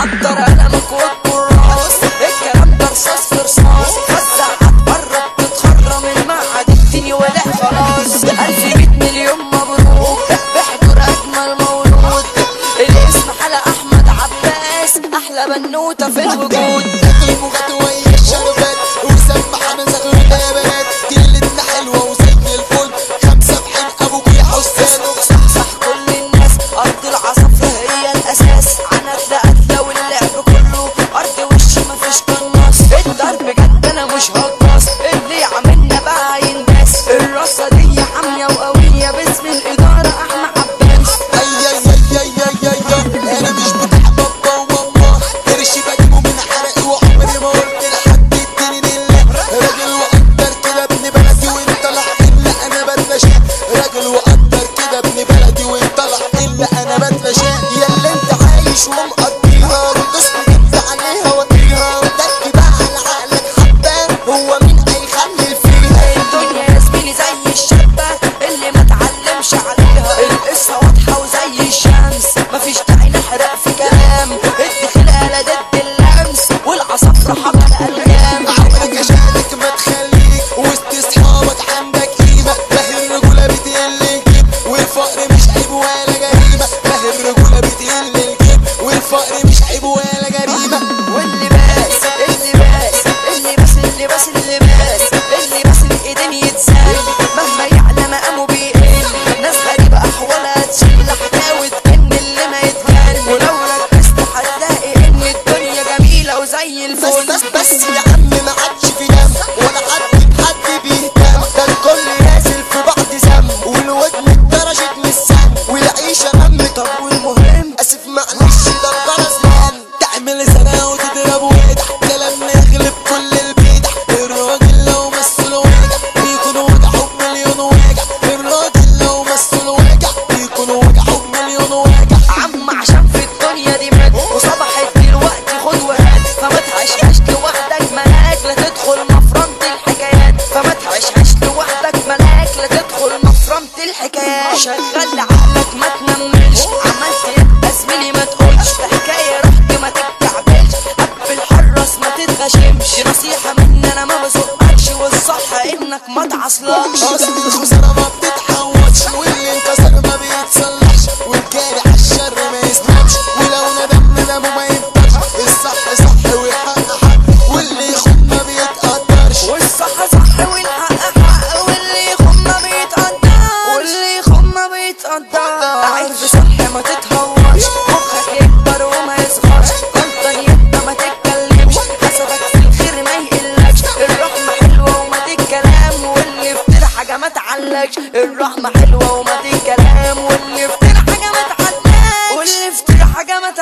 حضر قلمك والكراس الكلام ده رصاص في رصاص وزع هتقرب تتخرم المعهد الدنيا ولا خلاص ألف مية مليون مبروك بحضور أجمل مولود الاسم حلا أحمد عباس أحلى بنوتة في الوجود الموجات وهي الشربات وسمح انا زغلول يا بنات كلتنا حلوه وزي الفل خمسه بحين ابوك يا حسان صح كل الناس أرض العصافرة هي الأساس عنتلة قتلة واللعب كله أرض وش مفيش قناص الضرب جد أنا مش هجاص اللي عاملنا بقى ينداس الرصة دي حامية وقوية باسم الإدارة أحمد عباس اي اي اي اي اي اي اي انا مش بتاع بابا وماما قرشي بجيبه من حرقي وعمري ما قلت لحد اديني لله راجل وقدر كده ابن بلدي وانت لا الا انا بتلاشى راجل وقدر كده ابن بلدي وانت لا الا انا بتلاشى يا اللي انت عايش ومقضيها وتسكت انت عليها وطيها وتكي بقى على عقلك حبان هو مين هيخلي فيها الدنيا يا زميلي زي الشابة اللي ما تعلمش عليها القصة واضحة وزي الشمس مفيش داعي نحرق في كلام الدخلة ضد اللمس والعصافرة حمل ألغام عمرك عشانك ما تخليك وسط اصحابك عندك قيمة ما هي الرجولة بتقل الجيب والفقر مش عيب ولا جريمة ما هي الرجولة بتقل الجيب والفقر مش عيب ولا جريمة واللباس اللباس اللباس اللباس اللباس اللباس الايدين يتسال مهما يعلى مقامه بيقل ناس غريبة احوالها تشيل حكاوة ان اللي ما يتقال ولو ركزت هتلاقي ان الدنيا جميلة وزي بس الفل بس بس يا عم ما عادش في دم ولا حد بحد بيهتم ده الكل نازل في بعض ذنب والودن اتدرجت من السم والعيشة غم طب والمهم اسف معلش ده الغرض لام تعمل سنة وتضرب ويدع كلامنا يغلب كل البيدع الراجل لو مثل وجع بيكون وجعه بمليون وجع الراجل لو مثل وجع بيكون وجعه بمليون وجع عم عشان في الدنيا دي مات وصبحت دلوقتي خد وهات فما تعيشهاش لوحدك ملاك لا تدخل مفرمة الحكايات فما تعيشهاش لوحدك ملاك لا تدخل مفرمة الحكايات شغل عقلك ما تنملش عملت يبقى زميلي ما تقولش في حكاية رحت ما تتكعبلش قبل حرص ما تتغشمش دي نصيحة مني انا ما بزقكش والصح انك ما تعصلكش اصل الخسارة ما بتتحوطش واللي انكسر ما بيتصلحش والجاري على الشر ما يسلمش ولو ندم ندمه ما ينفعش الصح صح والحق حق واللي يخون ما بيتقدرش والصح صح والحق حق واللي يخون ما بيتقدر واللي يخون ما بيتقدر عارف صح ما تتهورش مخك يكبر وما يصغرش غلطان يبقى ما تتكلمش حسبك في الخير ما يقلكش الرحمة حلوة وما تتكلم واللي يفتر حاجة ما تعلقش الرحمة حلوة وما تتكلم واللي يفتر حاجة ما تعلقش واللي يفتر حاجة ما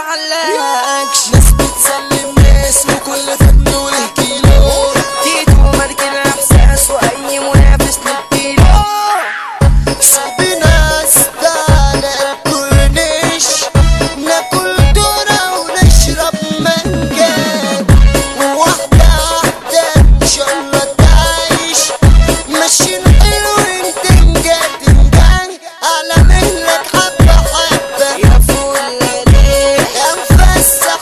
تعلقش ناس بتسلم ناس وكل فن وله كيلو جيت وملك الاحساس واي منافس نديله صاحبي ناس تعالى الكورنيش ناكل ذرة ونشرب مانجا وواحدة واحدة إن شاء الله تعيش ماشيين حلوين تنجا تنجان على مهلك حبة حبة يا فل ليه يا مفسح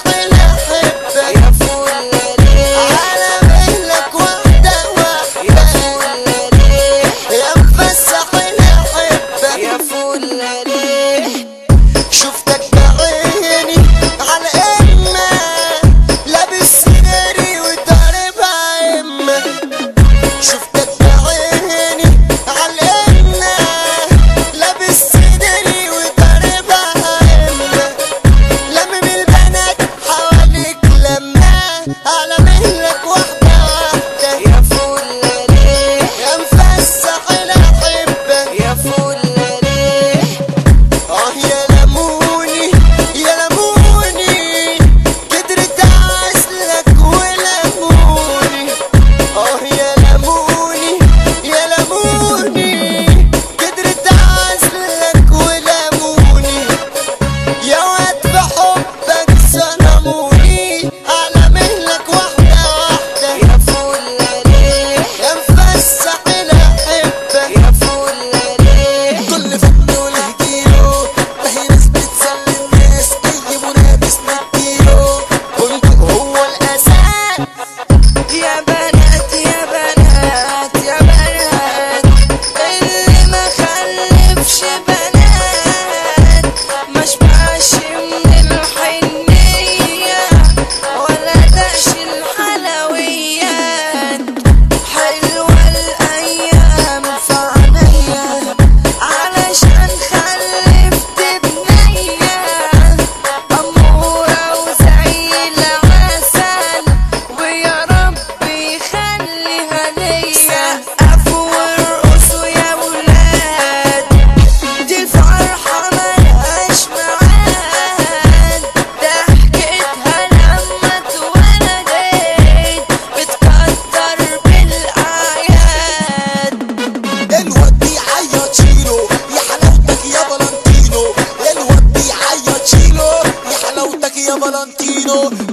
يا فالنتينو